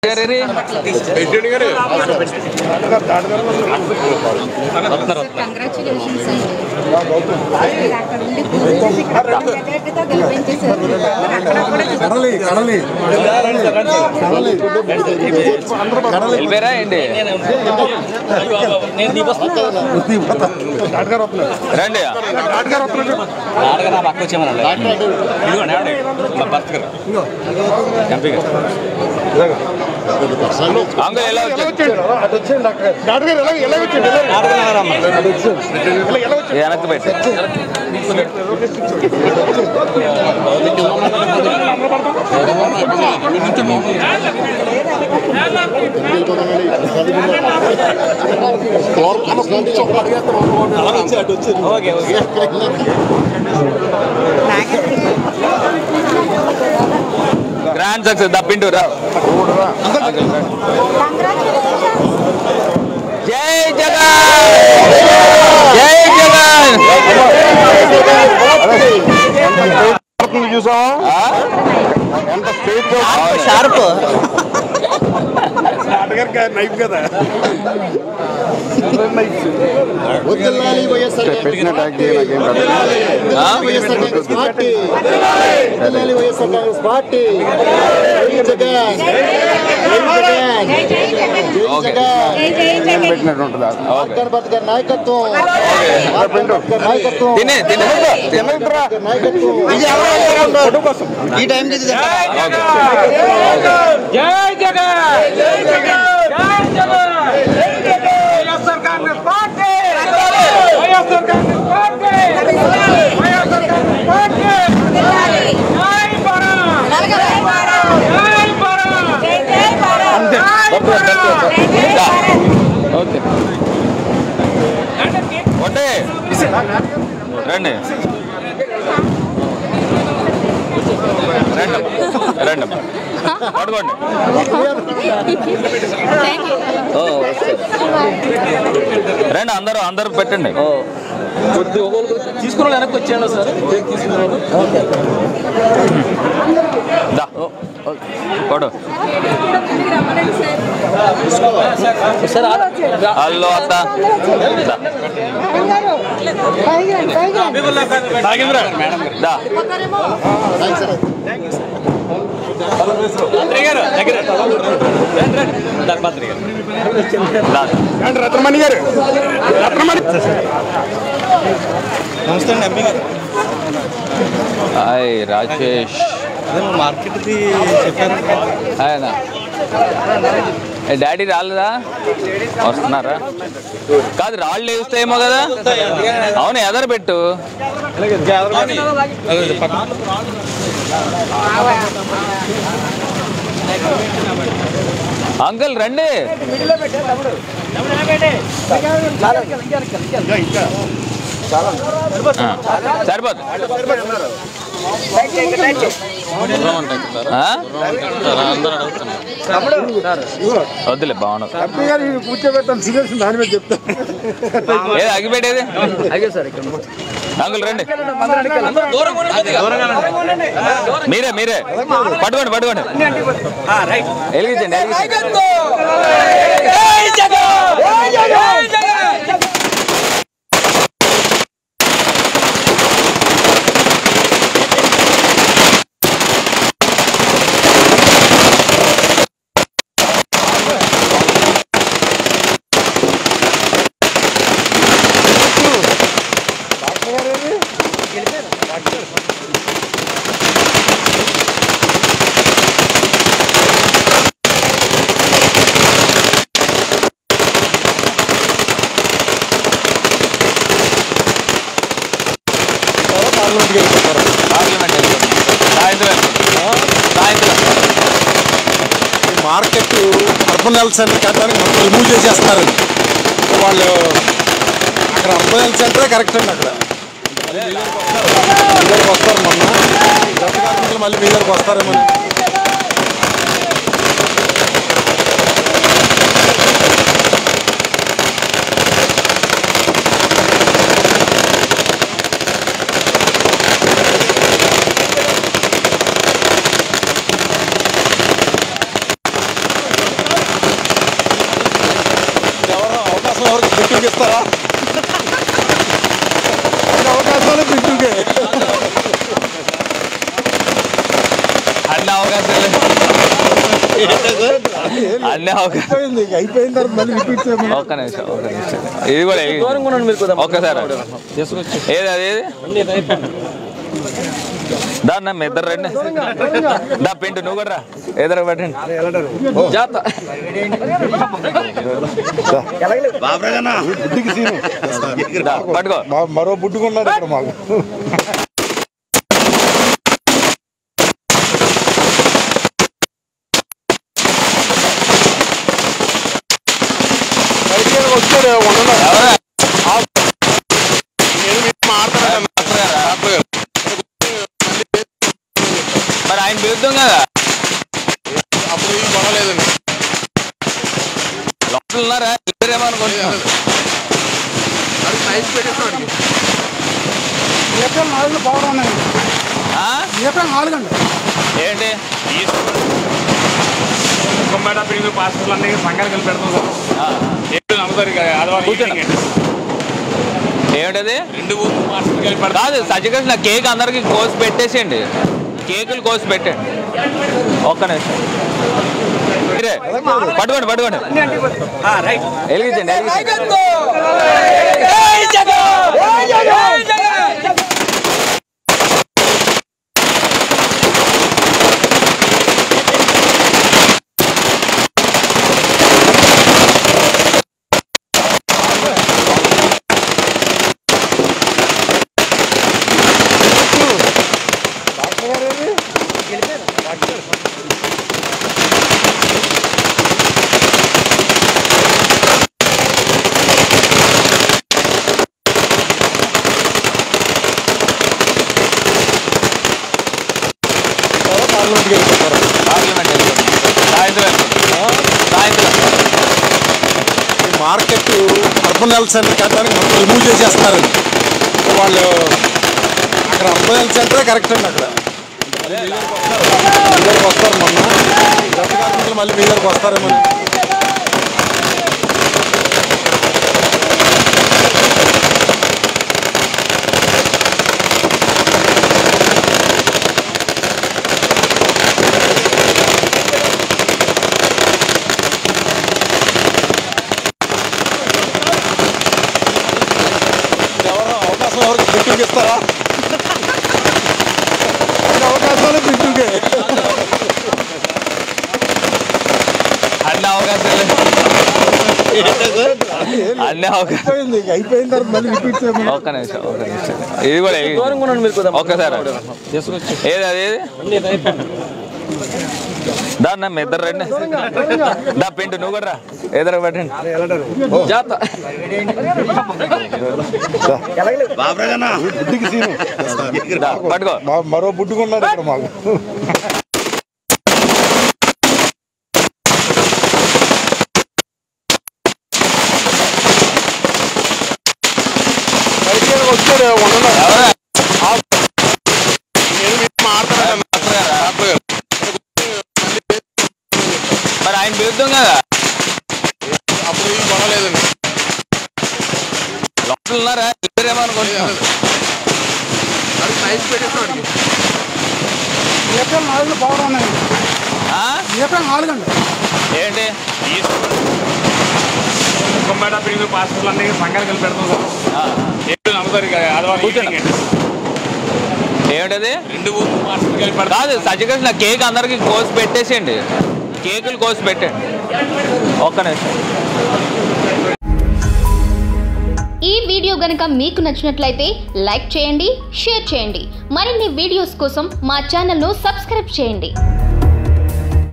గారేరి? Congratulations అండి అక్కడ ఉండి పూజ చేసి ఇక్కడ మెజారిటీతో గెలిపించేశారు అక్కడ కూడా కడలి కడలి వెళ్ళిపోయారా ఏంటి రండి అంకుల్ ఎలా వచ్చారు డాక్టర్ గారు ఎలా ఎలా వచ్చింది వెనక్కి పెట్టి గ్రాండ్ సక్సెస్ దప్పింటూ రా జై జగన్ జై జగన్ చూసావా ఆ? ఎంత స్పీడ్ షార్ప్ డాక్టర్ గారు నైఫ్ కదా వదిలాలి వైఎస్ఆర్ పెట్టిన ట్యాగ్ నాకేం కాదు ఆ? వైఎస్ఆర్ కాంగ్రెస్ పార్టీ వదిలాలి వైఎస్ఆర్ కాంగ్రెస్ పార్టీ జై జగన్ జై జగన్ ఓకే జై జగన్ పెట్టినట్టు ఉంటుంది మార్గాన్ భట్ గారి నాయకత్వం మార్గాన్ భట్ గారి నాయకత్వం తినే తినే మార్గాన్ భట్ గారి నాయకత్వం జై జగన్ జై జగన్ జై Jagan YSR Congress party YSR Congress party YSR Congress party జై భారత్ జై భారత్ జై ఓకే ఒకటే రండి రండి రండి పడుకోండి ఓ, రండి అందరూ అందరూ పెట్టండి తీసుకున్న వెనక్కి వచ్చాను సార్ దా పడు హలో అత్త దా. దా దా. అంటే రత్నమణి గారు రత్నమణి నమస్తే అండి ఎంపీ గారు హాయ్ రాజేష్ అదే మార్కెట్ది చెప్పారు ఆయన ఏ, డాడీ రాలేదా వస్తున్నారా కాదు రాళ్ళు వేస్తాయేమో కదా అవును ఎదరు పెట్టు అంకుల్ రండి ఆ, సరిపోదు ఆ? వద్దులే బాగుండదు ఎంపీ గారు ఈ కూర్చోబెట్టాను సీరియస్ దాని మీద చెప్తా ఏది అగిపెట్టేది అంకుల్ రండి మీరే మీరే పట్టుకోండి పట్టుకోండి వెలిగించండి వెలిగించండి పార్లమెంట్ వెళ్ళిపోతాం. సాయంత్రం సాయంత్రం మార్కెట్ అర్బన్ హెల్త్ సెంటర్ కట్టడానికి మొత్తం రిమూవ్ చేసేస్తున్నారు వాళ్ళు అక్కడ అర్బన్ హెల్త్ సెంటరే కరెక్ట్ అండి అక్కడ మీ దగ్గరకు వస్తారు మొన్న గత కార్మికులు మళ్ళీ మీ దగ్గరకు వస్తారేమో ప్రింటింగ్ ఇస్తారా అన్ని అవకాశాలు ప్రింటింగే అన్ని అవకాశాలు అన్ని అవకాశాలు అయిపోయింది ఇక అయిపోయిన తర్వాత మళ్ళీ రిపీట్ చేయమని ఒక్క నిమిషం ఒక్క నిమిషం ఇది కూడా ఇది. దూరంగా ఉండండి మీరు కొద్దిగా. ఒక్కసారి తీసుకొచ్చి ఏది అది ఏది అన్ని అయిపోయింది. దా అన్న మీ ఇద్దరు రండి దా పింటు నువ్వు కూడా రా ఎదురు పెట్టండి జాత బుడ్డికి సీను దా, పట్టుకో మా- మరో బుడ్డుకున్నాడు ఇక్కడ మాకు పైకి వచ్చాడు ఉండడు. ఎవరా? నేను మీతో మాట్లాడాను. మరి ఆయన పిలుద్దాం కదా అప్పుడు ఏం గొడవలేదండి లోపల ఉన్నారా ఇద్దరేమో అనుకుంటున్నాను ఏప్రిల్ నాలుగులో పవర్ ఉన్నాయండి ఆ? ఏప్రిల్ నాలుగు అండి ఏంటి కుమ్మేట ప్రీమియం పాస్పోర్ట్లు అన్ని సంఘాలు కలిపి పెడతాం సార్ ఆ, ఎప్పుడు నమ్ముతారు ఇక ఆదివారం కూర్చోండి. ఈవినింగ్ ఏమిటది రెండు ఊరు పాస్పోర్ట్ కలిపి పెడతాం కాదు సజ్జకృష్ణ కేక్ అందరికి కోసి పెట్టేసేయండి కేకులు కోసి పెట్టండి ఒక్క నిమిషం మీరే పట్టుకోండి పట్టుకోండి వెలిగించండి వెలిగించండి పార్లమెంట్కి వెళ్ళిపోతారు పార్లమెంట్ వెళ్ళిపోండి. సాయంత్రం సాయంత్రం ఈ మార్కెట్ అర్బన్ హెల్త్ సెంటర్ కట్టడానికి మొత్తం రిమూవ్ చేసేస్తున్నారండి సో వాళ్ళు అక్కడ అర్బన్ హెల్త్ సెంటరే కరెక్ట్ అండి అక్కడ మళ్ళీ మీ దగ్గరకు వస్తారు మీ దగ్గరకు వస్తారు మొన్న గత కార్మికులు మళ్ళీ మీ దగ్గరకు వస్తారేమో ఎవరు అవకాశం ఎవరికి ప్రింటింగ్ ఇస్తారా అన్ని అవకాశాలు ప్రింటింగే అన్ని అవకాశాలు అన్ని అవకాశాలు అయిపోయింది ఇక అయిపోయిన తర్వాత మళ్ళీ రిపీట్ చేయమని ఒక్క నిమిషం ఒక్క నిమిషం ఇది కూడా ఇది. దూరంగా ఉండండి మీరు కొద్దిగా. ఒక్కసారి తీసుకొచ్చి ఏది అది ఏది అన్ని అయిపోయింది. దా అన్న మీ ఇద్దరు రండి దా పింటు నువ్వు కూడా రా ఎదురు పెట్టండి జాత బుడ్డికి సీను దా, పట్టుకో మా- మరో బుడ్డుకున్నాడు ఇక్కడ మాకు పైకి వచ్చాడు ఉండడు. ఎవరా? నేను మీతో మాట్లాడాను. మరి ఆయన పిలుద్దాం కదా అప్పుడు ఏం గొడవలేదండి లోపల ఉన్నారా ఇద్దరేమో అనుకుంటున్నాను ఏప్రిల్ నాలుగులో పవర్ ఉన్నాయండి ఆ? ఏప్రిల్ నాలుగు అండి ఏంటి కుమ్మేట ప్రీమియం పాస్పోర్ట్లు అన్ని సంఘాలు కలిపి పెడతాం సార్ ఆ, ఎప్పుడు నమ్ముతారు ఇక ఆదివారం కూర్చోండి. ఈవినింగ్ ఏమిటది రెండు ఊరు పాస్పోర్ట్ కలిపి పెడతాం కాదు సజ్జకృష్ణ కేక్ అందరికి కోసి పెట్టేసేయండి కేకులు కోసి పెట్టండి ఒక్క నిమిషం ఈ వీడియో గనుక మీకు నచ్చినట్లయితే లైక్ చేయండి షేర్ చేయండి మరిన్ని వీడియోస్ కోసం మా ఛానల్ను సబ్స్క్రైబ్ చేయండి